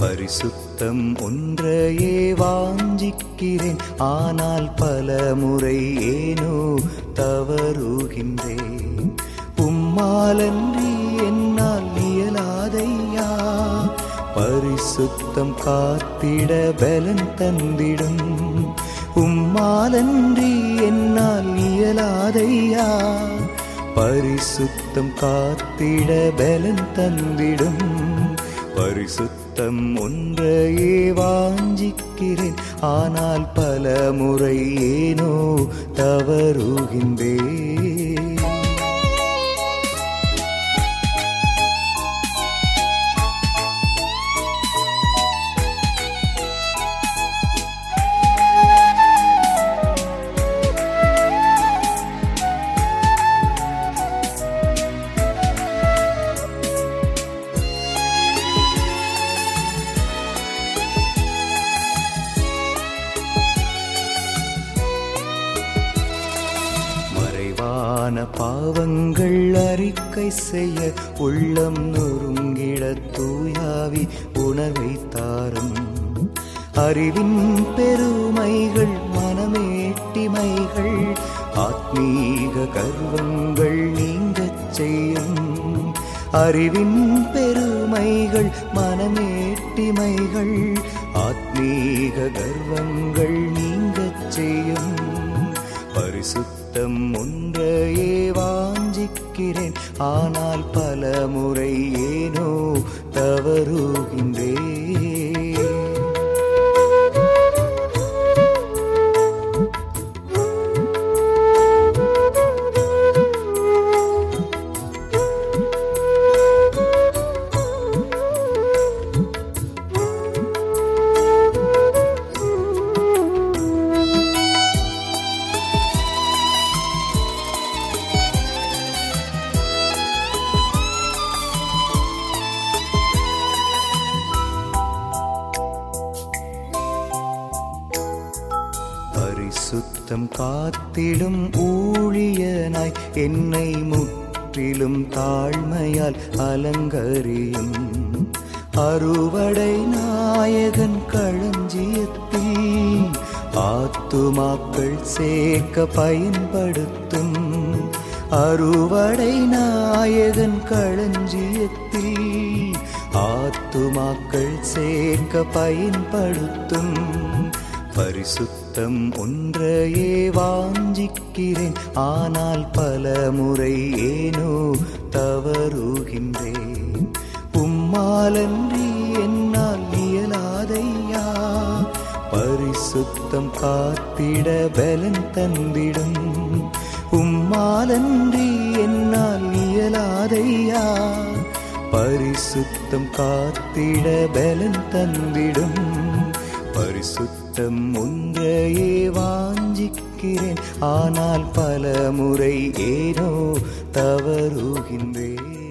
பரிசுத்தம் ஒன்றையே வாஞ்சிக்கிறேன் ஆனால் பல முறை ஏனோ தவறுகின்றேன் உம்மாலன்றி என்னால் இயலாதையா பரிசுத்தம் காத்திட பலன் தந்திடும் உம்மாலன்றி என்னால் இயலாதையா பரிசுத்தம் காத்திட பலன் தந்திடும் பரிசுத்தம் ஒன்றையே வாஞ்சிக்கிறேன் ஆனால் பல முறை ஏனோ தவறுகின்றேன் மறைவான பாவங்கள் அறிக்கை செய்ய உள்ளம் நொறுங்கிட தூயாவி உணர்வை தாரும் அறிவின் பெருமைகள் மனமேட்டிமைகள் ஆத்மீக கர்வங்கள் நீங்கச் செய்யும் அறிவின் பெருமைகள் மனமேட்டிமைகள் ஆத்மீக கர்வங்கள் நீங்கச் செய்யும் பரிசுத்தம் ஒன்றையே வாஞ்சிக்கிறேன் ஆனால் பல முறை ஏனோ தவறுகின்றேன் பரிசுத்தம் காத்திடும் ஊழியனாய் என்னை முற்றிலும் தாழ்மையால் அலங்கரியும் அறுவடை நாயகன் களஞ்சியத்தில் ஆத்துமாக்கள் சேர்க்க பயன்படுத்தும் அறுவடை நாயகன் களஞ்சியத்தில் ஆத்துமாக்கள் சேர்க்க பயன்படுத்தும் பரிசுத்தம் ஒன்றையே வாஞ்சிக்கிறேன் ஆனால் பல முறை ஏனோ தவறுகின்றேன் உம்மாலன்றி என்னால் இயலாதையா பரிசுத்தம் காத்திட பலன் தந்திடும் உம்மாலன்றி என்னால் இயலாதையா பரிசுத்தம் காத்திட பலன் தந்திடும் பரிசுத்தம் ஒன்றையே வாஞ்சிக்கிறேன் ஆனால் பல முறை ஏனோ தவறுகின்றேன்